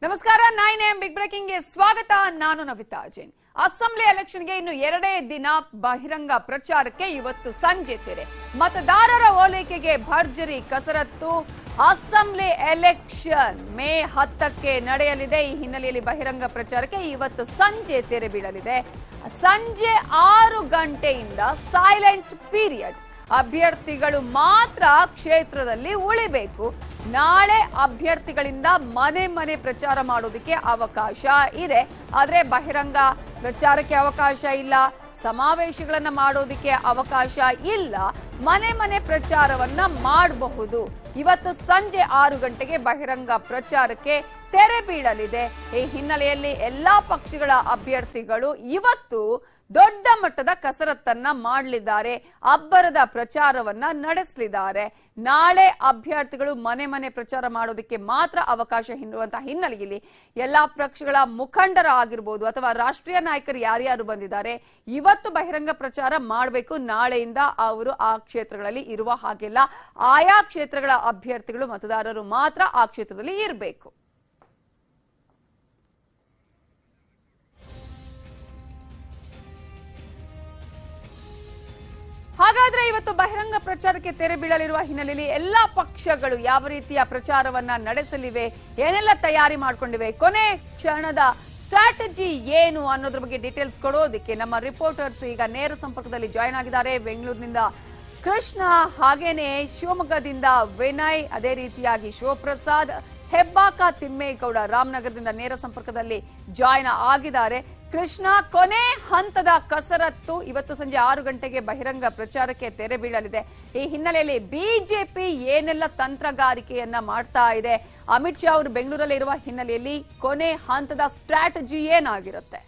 ನಮಸ್ಕಾರ nine M big breaking ಗೆ ಸ್ವಾಗತ ನಾನು ನವಿತಾ ಜೈನ್ ಅಸೆಂಬ್ಲಿ ಎಲೆಕ್ಷನ್ಗೆ ಇನ್ನು ಎರಡೇ ದಿನ ಬಹಿರಂಗ ಪ್ರಚಾರಕ್ಕೆ ಇವತ್ತು ಸಂಜೆ ತೆರೆ ಮತದಾರರ ಓಲೈಕೆಗೆ ಭರ್ಜರಿ ಕಸರತ್ತು ಅಸೆಂಬ್ಲಿ ಎಲೆಕ್ಷನ್ ಮೇ ಹತ್ತಕ್ಕೆ ನಡೆಯಲಿದೆ ಈ ಹಿನ್ನೆಲೆಯಲ್ಲಿ ಬಹಿರಂಗ ಪ್ರಚಾರಕ್ಕೆ ಇವತ್ತು ಸಂಜೆ ತೆರೆ ಬೀಳಲಿದೆ ಸಂಜೆ ಆರು ಗಂಟೆಯಿಂದ ಸೈಲೆಂಟ್ ಪೀರಿಯಡ್ ಅಭ್ಯರ್ಥಿಗಳು ಮಾತ್ರ ಕ್ಷೇತ್ರದಲ್ಲಿ ಉಳಿಬೇಕು ನಾಳೆ ಅಭ್ಯರ್ಥಿಗಳಿಂದ ಮನೆ ಮನೆ ಪ್ರಚಾರ ಮಾಡೋದಕ್ಕೆ ಅವಕಾಶ ಇದೆ ಆದ್ರೆ ಬಹಿರಂಗ ಪ್ರಚಾರಕ್ಕೆ ಅವಕಾಶ ಇಲ್ಲ ಸಮಾವೇಶಗಳನ್ನ ಮಾಡೋದಕ್ಕೆ ಅವಕಾಶ ಇಲ್ಲ ಮನೆ ಮನೆ ಪ್ರಚಾರವನ್ನ ಮಾಡಬಹುದು ಇವತ್ತು ಸಂಜೆ ಆರು ಗಂಟೆಗೆ ಬಹಿರಂಗ ಪ್ರಚಾರಕ್ಕೆ ತೆರೆ ಬೀಳಲಿದೆ ಈ ಹಿನ್ನೆಲೆಯಲ್ಲಿ ಎಲ್ಲಾ ಪಕ್ಷಗಳ ಅಭ್ಯರ್ಥಿಗಳು ಇವತ್ತು ದೊಡ್ಡ ಮಟ್ಟದ ಕಸರತ್ತನ್ನ ಮಾಡಲಿದ್ದಾರೆ ಅಬ್ಬರದ ಪ್ರಚಾರವನ್ನ ನಡೆಸಲಿದ್ದಾರೆ ನಾಳೆ ಅಭ್ಯರ್ಥಿಗಳು ಮನೆ ಮನೆ ಪ್ರಚಾರ ಮಾಡೋದಕ್ಕೆ ಮಾತ್ರ ಅವಕಾಶ ಇರುವಂತಹ ಹಿನ್ನೆಲೆಯಲ್ಲಿ ಎಲ್ಲಾ ಪಕ್ಷಗಳ ಮುಖಂಡರ ಆಗಿರ್ಬೋದು ಅಥವಾ ರಾಷ್ಟ್ರೀಯ ನಾಯಕರು ಯಾರ್ಯಾರು ಬಂದಿದ್ದಾರೆ ಇವತ್ತು ಬಹಿರಂಗ ಪ್ರಚಾರ ಮಾಡಬೇಕು ನಾಳೆಯಿಂದ ಅವರು ಆ ಕ್ಷೇತ್ರಗಳಲ್ಲಿ ಇರುವ ಹಾಗಿಲ್ಲ ಆಯಾ ಕ್ಷೇತ್ರಗಳ ಅಭ್ಯರ್ಥಿಗಳು ಮತದಾರರು ಮಾತ್ರ ಆ ಕ್ಷೇತ್ರದಲ್ಲಿ ಇರಬೇಕು ಹಾಗಾದ್ರೆ ಇವತ್ತು ಬಹಿರಂಗ ಪ್ರಚಾರಕ್ಕೆ ತೆರೆ ಬೀಳಲಿರುವ ಹಿನ್ನೆಲೆಯಲ್ಲಿ ಎಲ್ಲಾ ಪಕ್ಷಗಳು ಯಾವ ರೀತಿಯ ಪ್ರಚಾರವನ್ನ ನಡೆಸಲಿವೆ ಏನೆಲ್ಲ ತಯಾರಿ ಮಾಡ್ಕೊಂಡಿವೆ ಕೊನೆ ಕ್ಷಣದ ಸ್ಟ್ರಾಟಜಿ ಏನು ಅನ್ನೋದ್ರ ಬಗ್ಗೆ ಡೀಟೇಲ್ಸ್ ಕೊಡೋದಕ್ಕೆ ನಮ್ಮ ರಿಪೋರ್ಟರ್ಸ್ ಈಗ ನೇರ ಸಂಪರ್ಕದಲ್ಲಿ ಜಾಯ್ನ್ ಆಗಿದ್ದಾರೆ ಬೆಂಗಳೂರಿನಿಂದ ಕೃಷ್ಣ ಹಾಗೇನೆ ಶಿವಮೊಗ್ಗದಿಂದ ವಿನಯ್ ಅದೇ ರೀತಿಯಾಗಿ ಶಿವಪ್ರಸಾದ್ ಹೆಬ್ಬಾಕ ತಿಮ್ಮೇಗೌಡ ರಾಮನಗರದಿಂದ ನೇರ ಸಂಪರ್ಕದಲ್ಲಿ ಜಾಯ್ನ್ ಆಗಿದ್ದಾರೆ ಕೃಷ್ಣ ಕೊನೆ ಹಂತದ ಕಸರತ್ತು ಇವತ್ತು ಸಂಜೆ ಆರು ಗಂಟೆಗೆ ಬಹಿರಂಗ ಪ್ರಚಾರಕ್ಕೆ ತೆರೆ ಬೀಳಲಿದೆ ಈ ಹಿನ್ನೆಲೆಯಲ್ಲಿ ಬಿಜೆಪಿ ಏನೆಲ್ಲ ತಂತ್ರಗಾರಿಕೆಯನ್ನ ಮಾಡ್ತಾ ಇದೆ ಅಮಿತ್ ಶಾ ಅವರು ಬೆಂಗಳೂರಲ್ಲಿ ಇರುವ ಹಿನ್ನೆಲೆಯಲ್ಲಿ ಕೊನೆ ಹಂತದ ಸ್ಟ್ರಾಟಜಿ ಏನಾಗಿರುತ್ತೆ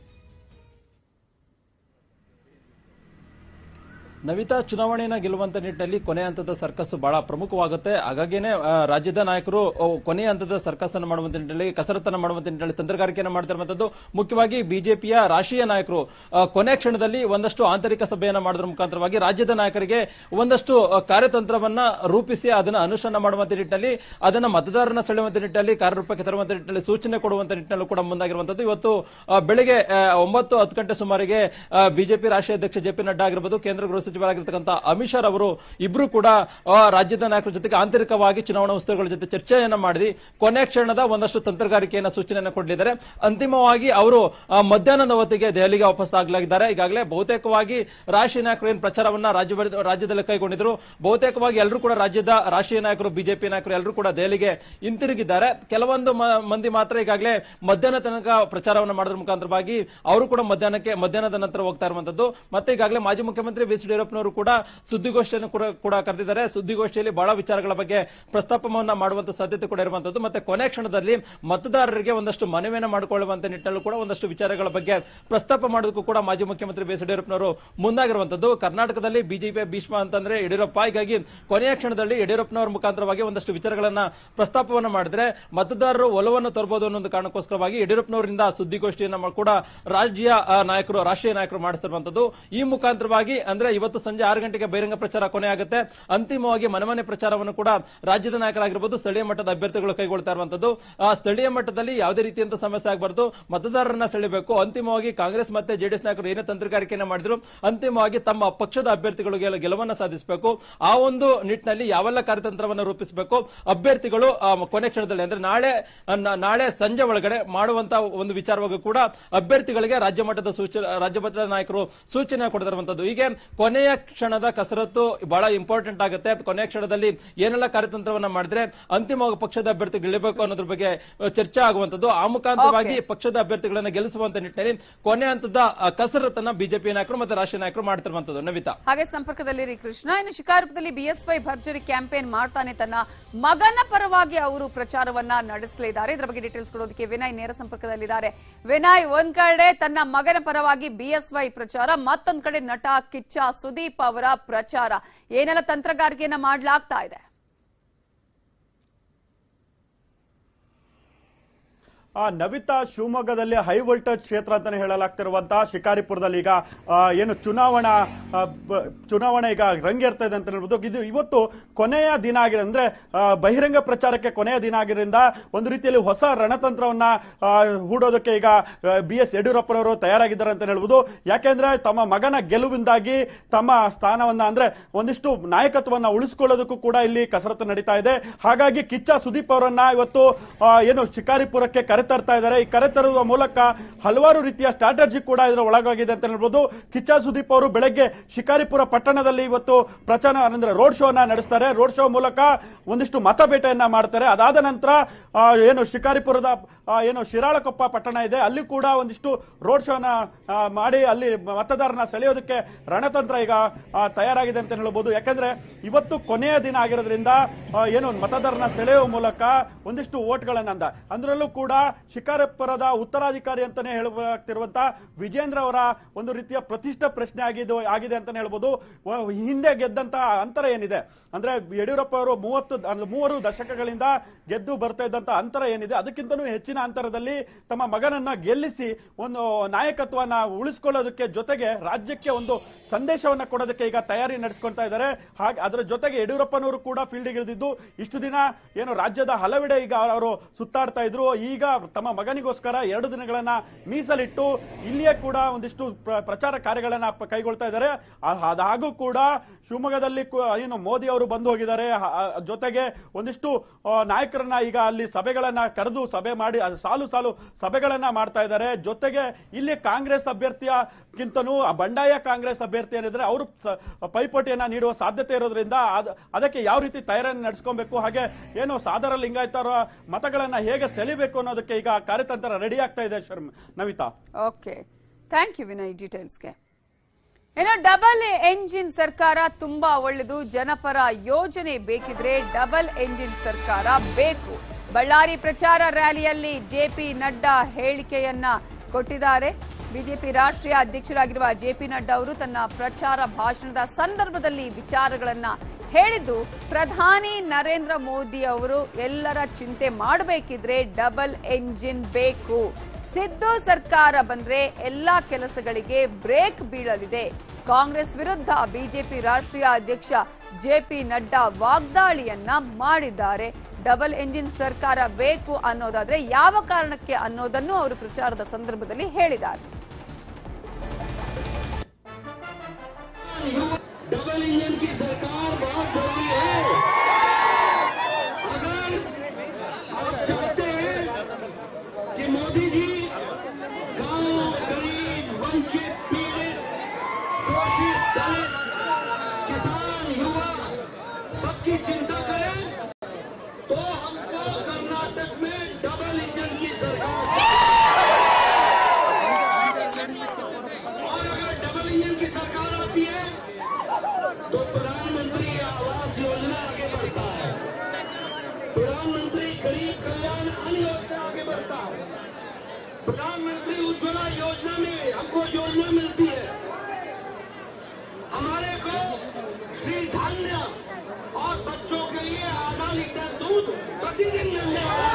ನವಿತಾ ಚುನಾವಣೆಯನ್ನ ಗೆಲ್ಲುವಂತ ನಿಟ್ಟಿನಲ್ಲಿ ಕೊನೆ ಹಂತದ ಸರ್ಕಸ್ ಬಹಳ ಪ್ರಮುಖವಾಗುತ್ತೆ ಹಾಗಾಗಿನೇ ಆ, ರಾಜ್ಯದ ನಾಯಕರು ಓ, ಕೊನೆ ಹಂತದ ಸರ್ಕಸ್ ಅನ್ನು ಮಾಡುವಂತ ನಿಟ್ಟಿನಲ್ಲಿ ಕಸರತ್ತನ್ನು ಮಾಡುವಂತ ನಿಟ್ಟಿನಲ್ಲಿ ತಂತ್ರಗಾರಿಕೆಯನ್ನು ಮಾಡ್ತಿರುವಂತದ್ದು ಮುಖ್ಯವಾಗಿ ಬಿಜೆಪಿಯ ರಾಷ್ಟ್ರೀಯ ನಾಯಕರು ಆ, ಕೊನೆ ಕ್ಷಣದಲ್ಲಿ ಒಂದಷ್ಟು ಆಂತರಿಕ ಸಭೆಯನ್ನ ಮಾಡೋದ್ರ ಮುಖಾಂತರವಾಗಿ ರಾಜ್ಯದ ನಾಯಕರಿಗೆ ಒಂದಷ್ಟು ಆ, ಕಾರ್ಯತಂತ್ರವನ್ನ ರೂಪಿಸಿ ಅದನ್ನ ಅನುಷ್ಠಾನ ಮಾಡುವಂತ ನಿಟ್ಟಿನಲ್ಲಿ ಅದನ್ನ ಮತದಾರರನ್ನ ಸೆಳೆಯುವಂತ ನಿಟ್ಟಿನಲ್ಲಿ ಕಾರ್ಯರೂಪಕ್ಕೆ ತರುವಂತ ನಿಟ್ಟಿನಲ್ಲಿ ಸೂಚನೆ ಕೊಡುವಂತ ನಿಟ್ಟಿನಲ್ಲೂ ಕೂಡ ಮುಂದಾಗಿರುವಂತದ್ದು ಇವತ್ತು ಆ, ಬೆಳಿಗ್ಗೆ ಆ, ಒಂಬತ್ತು ಹತ್ತು ಗಂಟೆ ಸುಮಾರಿಗೆ ಬಿಜೆಪಿ ರಾಷ್ಟ್ರೀಯ ಅಧ್ಯಕ್ಷ ಜೆ ಪಿ ನಡ್ಡಾ ಆಗಿರ್ಬೋದು ಕೇಂದ್ರ ಗೃಹ ಸಚಿವರಾಗಿರ್ತಕ್ಕಂಥ ಅಮಿತ್ ಶಾ ಅವರು ಇಬ್ರು ಕೂಡ ಆ, ರಾಜ್ಯದ ನಾಯಕರ ಜೊತೆಗೆ ಆಂತರಿಕವಾಗಿ ಚುನಾವಣಾ ಉತ್ಸವಗಳ ಜೊತೆ ಚರ್ಚೆಯನ್ನ ಮಾಡಿ ಕೊನೆ ಕ್ಷಣದ ಒಂದಷ್ಟು ತಂತ್ರಗಾರಿಕೆಯನ್ನ ಸೂಚನೆಯನ್ನು ಕೊಡಲಿದ್ದಾರೆ ಅಂತಿಮವಾಗಿ ಅವರು ಆ, ಮಧ್ಯಾಹ್ನದ ಹೊತ್ತಿಗೆ ದೆಹಲಿಗೆ ವಾಪಸ್ ಆಗಲಾಗಿದ್ದಾರೆ ಈಗಾಗಲೇ ಬಹುತೇಕವಾಗಿ ರಾಷ್ಟ್ರೀಯ ನಾಯಕರು ಏನು ಪ್ರಚಾರವನ್ನ ರಾಜ್ಯ ರಾಜ್ಯದಲ್ಲಿ ಕೈಗೊಂಡಿದ್ರು ಬಹುತೇಕವಾಗಿ ಎಲ್ಲರೂ ಕೂಡ ರಾಜ್ಯದ ರಾಷ್ಟ್ರೀಯ ನಾಯಕರು ಬಿಜೆಪಿ ನಾಯಕರು ಎಲ್ಲರೂ ಕೂಡ ದೆಹಲಿಗೆ ಹಿಂತಿರುಗಿದ್ದಾರೆ ಕೆಲವೊಂದು ಮ- ಮಂದಿ ಮಾತ್ರ ಈಗಾಗಲೇ ಮಧ್ಯಾಹ್ನ ತನಕ ಪ್ರಚಾರವನ್ನು ಮಾಡೋದ್ರ ಮುಖಾಂತರವಾಗಿ ಅವರು ಕೂಡ ಮಧ್ಯಾಹ್ನಕ್ಕೆ ಮಧ್ಯಾಹ್ನದ ನಂತರ ಹೋಗ್ತಾ ಇರುವಂತದ್ದು ಮತ್ತೆ ಈಗಾಗಲೇ ಮಾಜಿ ಮುಖ್ಯಮಂತ್ರಿ ಬಿ ಎಸ್ ಯಡಿಯೂರಪ್ಪನವರು ಕೂಡ ಸುದ್ದಿಗೋಷ್ಠಿಯನ್ನು ಕೂಡ ಕೂಡ ಕರೆದಿದ್ದಾರೆ ಸುದ್ದಿಗೋಷ್ಠಿಯಲ್ಲಿ ಬಹಳ ವಿಚಾರಗಳ ಬಗ್ಗೆ ಪ್ರಸ್ತಾಪವನ್ನ ಮಾಡುವಂತ ಸಾಧ್ಯತೆ ಕೂಡ ಇರುವಂತದ್ದು ಮತ್ತೆ ಕೊನೆ ಕ್ಷಣದಲ್ಲಿ ಮತದಾರರಿಗೆ ಒಂದಷ್ಟು ಮನವಿಯನ್ನು ಮಾಡಿಕೊಳ್ಳುವಂತ ನಿಟ್ಟಿನಲ್ಲೂ ಕೂಡ ಒಂದಷ್ಟು ವಿಚಾರಗಳ ಬಗ್ಗೆ ಪ್ರಸ್ತಾಪ ಮಾಡೋದಕ್ಕೂ ಕೂಡ ಮಾಜಿ ಮುಖ್ಯಮಂತ್ರಿ ಬಿ ಎಸ್ ಯಡಿಯೂರಪ್ಪನವರು ಮುಂದಾಗಿರುವಂತದ್ದು ಕರ್ನಾಟಕದಲ್ಲಿ ಬಿಜೆಪಿಯ ಭೀಷ್ಮ ಅಂತಂದ್ರೆ ಯಡಿಯೂರಪ್ಪ ಹೀಗಾಗಿ ಕೊನೆಯ ಕ್ಷಣದಲ್ಲಿ ಯಡಿಯೂರಪ್ಪನವರ ಮುಖಾಂತರವಾಗಿ ಒಂದಷ್ಟು ವಿಚಾರಗಳನ್ನ ಪ್ರಸ್ತಾಪವನ್ನ ಮಾಡಿದ್ರೆ ಮತದಾರರು ಒಲವನ್ನು ತರಬಹುದು ಅನ್ನೋ ಒಂದು ಕಾರಣಕ್ಕೋಸ್ಕರವಾಗಿ ಯಡಿಯೂರಪ್ಪನವರಿಂದ ಸುದ್ದಿಗೋಷ್ಠಿಯನ್ನ ಮಾ- ಕೂಡ ರಾಜ್ಯ ಆ, ನಾಯಕರು ರಾಷ್ಟ್ರೀಯ ನಾಯಕರು ಮಾಡಿಸ್ತಿರುವಂತದ್ದು ಈ ಮುಖಾಂತರವಾಗಿ ಅಂದ್ರೆ ಇವತ್ತು ಸಂಜೆ ಆರು ಗಂಟೆಗೆ ಬಹಿರಂಗ ಪ್ರಚಾರ ಕೊನೆ ಆಗುತ್ತೆ ಅಂತಿಮವಾಗಿ ಮನೆ ಮನೆ ಪ್ರಚಾರವನ್ನು ಕೂಡ ರಾಜ್ಯದ ನಾಯಕರಾಗಿರ್ಬೋದು ಸ್ಥಳೀಯ ಮಟ್ಟದ ಅಭ್ಯರ್ಥಿಗಳು ಕೈಗೊಳ್ತಾ ಇರುವಂತದ್ದು ಆ ಸ್ಥಳೀಯ ಮಟ್ಟದಲ್ಲಿ ಯಾವುದೇ ರೀತಿಯಂತ ಸಮಸ್ಯೆ ಆಗಬಾರದು ಮತದಾರರನ್ನ ಸೆಳೆಬೇಕು ಅಂತಿಮವಾಗಿ ಕಾಂಗ್ರೆಸ್ ಮತ್ತೆ ಜೆಡಿಎಸ್ ನಾಯಕರು ಏನೇ ತಂತ್ರಗಾರಿಕೆಯನ್ನ ಮಾಡಿದ್ರು ಅಂತಿಮವಾಗಿ ತಮ್ಮ ಪಕ್ಷದ ಅಭ್ಯರ್ಥಿಗಳಿಗೆ ಗೆಲುವನ್ನು ಸಾಧಿಸಬೇಕು ಆ ಒಂದು ನಿಟ್ಟಿನಲ್ಲಿ ಯಾವೆಲ್ಲ ಕಾರ್ಯತಂತ್ರವನ್ನು ರೂಪಿಸಬೇಕು ಅಭ್ಯರ್ಥಿಗಳು ಆ, ಕೊನೆ ಕ್ಷಣದಲ್ಲಿ ಅಂದ್ರೆ ನಾಳೆ ನ- ನಾಳೆ ಸಂಜೆ ಒಳಗಡೆ ಮಾಡುವಂತ ಒಂದು ವಿಚಾರವಾಗಿ ಕೂಡ ಅಭ್ಯರ್ಥಿಗಳಿಗೆ ರಾಜ್ಯ ಮಟ್ಟದ ಸೂಚನೆ ರಾಜ್ಯ ಮಟ್ಟದ ನಾಯಕರು ಸೂಚನೆ ಕೊಡ್ತಿರುವಂತದ್ದು ಹೀಗೆ ಕೊನೆಯ ಕ್ಷಣದ ಕಸರತ್ತು ಬಹಳ ಇಂಪಾರ್ಟೆಂಟ್ ಆಗುತ್ತೆ ಕೊನೆಯ ಕ್ಷಣದಲ್ಲಿ ಏನೆಲ್ಲ ಕಾರ್ಯತಂತ್ರವನ್ನ ಮಾಡಿದ್ರೆ ಅಂತಿಮವಾಗಿ ಪಕ್ಷದ ಅಭ್ಯರ್ಥಿ ಗೆಲ್ಲಬೇಕು ಅನ್ನೋದ್ರ ಬಗ್ಗೆ ಅ, ಚರ್ಚೆ ಆಗುವಂತದ್ದು ಆ ಮುಖಾಂತರವಾಗಿ ಪಕ್ಷದ ಅಭ್ಯರ್ಥಿಗಳನ್ನ ಗೆಲ್ಲಿಸುವಂತ ನಿಟ್ಟಿನಲ್ಲಿ ಕೊನೆ ಹಂತದ ಅ, ಕಸರತ್ತನ್ನ ಬಿಜೆಪಿ ನಾಯಕರು ಮತ್ತೆ ರಾಷ್ಟ್ರೀಯ ನಾಯಕರು ಮಾಡ್ತಿರುವಂತದ್ದು ನವಿತಾ ಹಾಗೆ ಸಂಪರ್ಕದಲ್ಲಿ ಕೃಷ್ಣ ಇನ್ನು ಶಿಕಾರಪುರದಲ್ಲಿ ಬಿಎಸ್ವೈ ಭರ್ಜರಿ ಕ್ಯಾಂಪೇನ್ ಮಾಡ್ತಾನೆ ತನ್ನ ಮಗನ ಪರವಾಗಿ ಅವರು ಪ್ರಚಾರವನ್ನ ನಡೆಸಲಿದ್ದಾರೆ ಇದರ ಬಗ್ಗೆ ಡೀಟೇಲ್ಸ್ ಕೊಡೋದಕ್ಕೆ ವಿನಯ್ ನೇರ ಸಂಪರ್ಕದಲ್ಲಿದ್ದಾರೆ ವಿನಯ್ ಒಂದ್ ಕಡೆ ತನ್ನ ಮಗನ ಪರವಾಗಿ ಬಿಎಸ್ವೈ ಪ್ರಚಾರ ಮತ್ತೊಂದ್ ಕಡೆ ನಟ ಕಿಚ್ಚ ಸುದೀಪ್ ಅವರ ಪ್ರಚಾರ ಏನೆಲ್ಲ ತಂತ್ರಗಾರಿಕೆಯನ್ನ ಮಾಡ್ಲಾಗ್ತಾ ಇದೆ ಆ, ನವಿತಾ ಶಿವಮೊಗ್ಗದಲ್ಲಿ ಹೈ ವೋಲ್ಟೇಜ್ ಕ್ಷೇತ್ರ ಅಂತಾನೆ ಹೇಳಲಾಗ್ತಿರುವಂತಹ ಶಿಕಾರಿಪುರದಲ್ಲಿ ಈಗ ಆ, ಏನು ಚುನಾವಣಾ ಆ, ಬ- ಚುನಾವಣೆ ಈಗ ರಂಗೇರ್ತಾ ಇದೆ ಅಂತ ಹೇಳ್ಬೋದು ಇದು ಇವತ್ತು ಕೊನೆಯ ದಿನ ಆಗಿದೆ ಅಂದ್ರೆ ಆ, ಬಹಿರಂಗ ಪ್ರಚಾರಕ್ಕೆ ಕೊನೆಯ ದಿನ ಆಗಿರೋದ್ರಿಂದ ಒಂದು ರೀತಿಯಲ್ಲಿ ಹೊಸ ರಣತಂತ್ರವನ್ನ ಆ, ಹೂಡೋದಕ್ಕೆ ಈಗ ಬಿ ಎಸ್ ಯಡಿಯೂರಪ್ಪನವರು ತಯಾರಾಗಿದ್ದಾರೆ ಅಂತ ಹೇಳ್ಬೋದು ಯಾಕೆಂದ್ರೆ ತಮ್ಮ ಮಗನ ಗೆಲುವಿಂದಾಗಿ ತಮ್ಮ ಸ್ಥಾನವನ್ನ ಅಂದ್ರೆ ಒಂದಿಷ್ಟು ನಾಯಕತ್ವವನ್ನ ಉಳಿಸ್ಕೊಳ್ಳೋದಕ್ಕೂ ಕೂಡ ಇಲ್ಲಿ ಕಸರತ್ತು ನಡೀತಾ ಇದೆ ಹಾಗಾಗಿ ಕಿಚ್ಚ ಸುದೀಪ್ ಅವರನ್ನ ಇವತ್ತು ಆ, ಏನು ಶಿಕಾರಿಪುರಕ್ಕೆ ಕರೆತರ್ತಾ ಇದ್ದಾರೆ ಈ ಕರೆತರುವ ಮೂಲಕ ಹಲವಾರು ರೀತಿಯ ಸ್ಟ್ರಾಟಜಿ ಕೂಡ ಇದರ ಒಳಗಾಗಿದೆ ಅಂತ ಹೇಳ್ಬೋದು ಕಿಚ್ಚ ಸುದೀಪ್ ಅವರು ಬೆಳಗ್ಗೆ ಶಿಕಾರಿಪುರ ಪಟ್ಟಣದಲ್ಲಿ ಇವತ್ತು ಪ್ರಚಾರ ಅಂದ್ರೆ ರೋಡ್ ಶೋ ನಡೆಸ್ತಾರೆ ರೋಡ್ ಶೋ ಮೂಲಕ ಒಂದಿಷ್ಟು ಮತಬೇಟೆಯನ್ನ ಮಾಡ್ತಾರೆ ಅದಾದ ನಂತರ ಆ, ಏನು ಶಿಕಾರಿಪುರದ ಆ, ಏನು ಶಿರಾಳಕೊಪ್ಪ ಪಟ್ಟಣ ಇದೆ ಅಲ್ಲಿ ಕೂಡ ಒಂದಿಷ್ಟು ರೋಡ್ ಶೋನ ಆ, ಮಾಡಿ ಅಲ್ಲಿ ಮತದಾರನ ಸೆಳೆಯೋದಕ್ಕೆ ರಣತಂತ್ರ ಈಗ ಆ, ತಯಾರಾಗಿದೆ ಅಂತ ಹೇಳ್ಬೋದು ಯಾಕಂದ್ರೆ ಇವತ್ತು ಕೊನೆಯ ದಿನ ಆಗಿರೋದ್ರಿಂದ ಆ, ಏನು ಮತದಾರನ ಸೆಳೆಯುವ ಮೂಲಕ ಒಂದಿಷ್ಟು ಓಟ್ಗಳನ್ನ ಅಂದ ಅಂದ್ರಲ್ಲೂ ಕೂಡ ಶಿಕಾರಿಪುರದ ಉತ್ತರಾಧಿಕಾರಿ ಅಂತಾನೆ ಹೇಳಲಾಗ್ತಿರುವಂತ ವಿಜೇಂದ್ರ ಅವರ ಒಂದು ರೀತಿಯ ಪ್ರತಿಷ್ಠ ಪ್ರಶ್ನೆ ಆಗಿದ್ದು ಆಗಿದೆ ಅಂತಾನೆ ಹೇಳ್ಬೋದು ವ- ಹಿಂದೆ ಗೆದ್ದಂತಹ ಅಂತರ ಏನಿದೆ ಅಂದ್ರೆ ಯಡಿಯೂರಪ್ಪ ಅವರು ಮೂವತ್ತು ಅಂದ್ರೆ ಮೂವರು ದಶಕಗಳಿಂದ ಗೆದ್ದು ಬರ್ತಾ ಇದ್ದಂತ ಅಂತರ ಏನಿದೆ ಅದಕ್ಕಿಂತಲೂ ಹೆಚ್ಚಿನ ಅಂತರದಲ್ಲಿ ತಮ್ಮ ಮಗನನ್ನ ಗೆಲ್ಲಿಸಿ ಒಂದು ನಾಯಕತ್ವನ ಉಳಿಸ್ಕೊಳ್ಳೋದಕ್ಕೆ ಜೊತೆಗೆ ರಾಜ್ಯಕ್ಕೆ ಒಂದು ಸಂದೇಶವನ್ನ ಕೊಡೋದಕ್ಕೆ ಈಗ ತಯಾರಿ ನಡೆಸ್ಕೊಳ್ತಾ ಇದ್ದಾರೆ ಹಾಗೆ ಅದರ ಜೊತೆಗೆ ಯಡಿಯೂರಪ್ಪನವರು ಕೂಡ ಫೀಲ್ಡ್ಗೆ ಇಳಿದಿದ್ದು ಇಷ್ಟು ದಿನ ಏನು ರಾಜ್ಯದ ಹಲವೆಡೆ ಈಗ ಅವರು ಸುತ್ತಾಡ್ತಾ ಇದ್ರು ಈಗ ತಮ್ಮ ಮಗನಿಗೋಸ್ಕರ ಎರಡು ದಿನಗಳನ್ನ ಮೀಸಲಿಟ್ಟು ಇಲ್ಲಿಯೇ ಕೂಡ ಒಂದಿಷ್ಟು ಪ್ರ- ಪ್ರಚಾರ ಕಾರ್ಯಗಳನ್ನ ಪ- ಕೈಗೊಳ್ತಾ ಇದ್ದಾರೆ ಆ- ಅದ್ ಹಾಗೂ ಕೂಡ ಶಿವಮೊಗ್ಗದಲ್ಲಿ ಕು- ಏನು ಮೋದಿ ಅವರು ಬಂದು ಹೋಗಿದ್ದಾರೆ ಹ- ಆ- ಜೊತೆಗೆ ಒಂದಿಷ್ಟು ಆ, ನಾಯಕರನ್ನ ಈಗ ಅಲ್ಲಿ ಸಭೆಗಳನ್ನ ಕರೆದು ಸಭೆ ಮಾಡಿ ಅದು ಸಾಲು ಸಾಲು ಸಭೆಗಳನ್ನ ಮಾಡ್ತಾ ಇದ್ದಾರೆ ಜೊತೆಗೆ ಇಲ್ಲಿ ಕಾಂಗ್ರೆಸ್ ಅಭ್ಯರ್ಥಿಯಕ್ಕಿಂತನೂ ಆ ಬಂಡಾಯ ಕಾಂಗ್ರೆಸ್ ಅಭ್ಯರ್ಥಿ ಏನಿದ್ರೆ ಅವರು ಸ- ಪೈಪೋಟಿಯನ್ನ ನೀಡುವ ಸಾಧ್ಯತೆ ಇರೋದ್ರಿಂದ ಅದ್- ಅದಕ್ಕೆ ಯಾವ ರೀತಿ ತಯಾರಿ ನಡೆಸ್ಕೊಬೇಕು ಹಾಗೆ ಏನು ಸಾದರ ಲಿಂಗಾಯತರ ಮತಗಳನ್ನ ಹೇಗೆ ಸೆಳಿಬೇಕು ಅನ್ನೋದಕ್ಕೆ ಈಗ ಕಾರ್ಯತಂತ್ರ ರೆಡಿ ಆಗ್ತಾ ಇದೆ ಶರ್ಮ್ Navitha okay thank you Vinay ಡೀಟೇಲ್ಸ್ಗೆ ಏನೋ ಡಬಲ್ ಎಂಜಿನ್ ಸರ್ಕಾರ ತುಂಬಾ ಒಳ್ಳೆದು ಜನಪರ ಯೋಜನೆ ಬೇಕಿದ್ರೆ ಡಬಲ್ ಎಂಜಿನ್ ಸರ್ಕಾರ ಬೇಕು ಬಳ್ಳಾರಿ ಪ್ರಚಾರ ರ್ಯಾಲಿಯಲ್ಲಿ ಜೆಪಿ ನಡ್ಡಾ ಹೇಳಿಕೆಯನ್ನ ಕೊಟ್ಟಿದ್ದಾರೆ ಬಿಜೆಪಿ ರಾಷ್ಟ್ರೀಯ ಅಧ್ಯಕ್ಷರಾಗಿರುವ ಜೆಪಿ ನಡ್ಡಾ ಅವರು ತನ್ನ ಪ್ರಚಾರ ಭಾಷಣದ ಸಂದರ್ಭದಲ್ಲಿ ವಿಚಾರಗಳನ್ನ ಹೇಳಿದ್ದು ಪ್ರಧಾನಿ ನರೇಂದ್ರ ಮೋದಿ ಅವರು ಎಲ್ಲರ ಚಿಂತೆ ಮಾಡಬೇಕಿದ್ರೆ ಡಬಲ್ ಎಂಜಿನ್ ಬೇಕು ಸಿದ್ದು ಸರ್ಕಾರ ಬಂದ್ರೆ ಎಲ್ಲಾ ಕೆಲಸಗಳಿಗೆ ಬ್ರೇಕ್ ಬೀಳಲಿದೆ ಕಾಂಗ್ರೆಸ್ ವಿರುದ್ಧ ಬಿಜೆಪಿ ರಾಷ್ಟ್ರೀಯ ಅಧ್ಯಕ್ಷ ಜೆಪಿ ನಡ್ಡಾ ವಾಗ್ದಾಳಿಯನ್ನ ಮಾಡಿದ್ದಾರೆ ಡಬಲ್ ಎಂಜಿನ್ ಸರ್ಕಾರ ಬೇಕು ಅನ್ನೋದಾದ್ರೆ ಯಾವ ಕಾರಣಕ್ಕೆ ಅನ್ನೋದನ್ನು ಅವರು ಪ್ರಚಾರದ ಸಂದರ್ಭದಲ್ಲಿ ಹೇಳಿದ್ದಾರೆ डबल इंजन की सरकार बहुत जरूरी है अगर आप चाहते हैं कि मोदी जी गांव गरीब वंचित पीड़ित शोषित दलित किसान युवा सबकी चिंता करें तो हमको कर्नाटक में डबल इंजन की सरकार और अगर डबल इंजन की सरकार आती है तो प्रधानमंत्री आवास योजना आगे बढ़ता है प्रधानमंत्री गरीब कल्याण अन्न योजना आगे बढ़ता है प्रधानमंत्री उज्ज्वला योजना में हमको योजना मिलती है हमारे को श्री धान्य और बच्चों के लिए आधा लीटर दूध प्रतिदिन मिलने वाला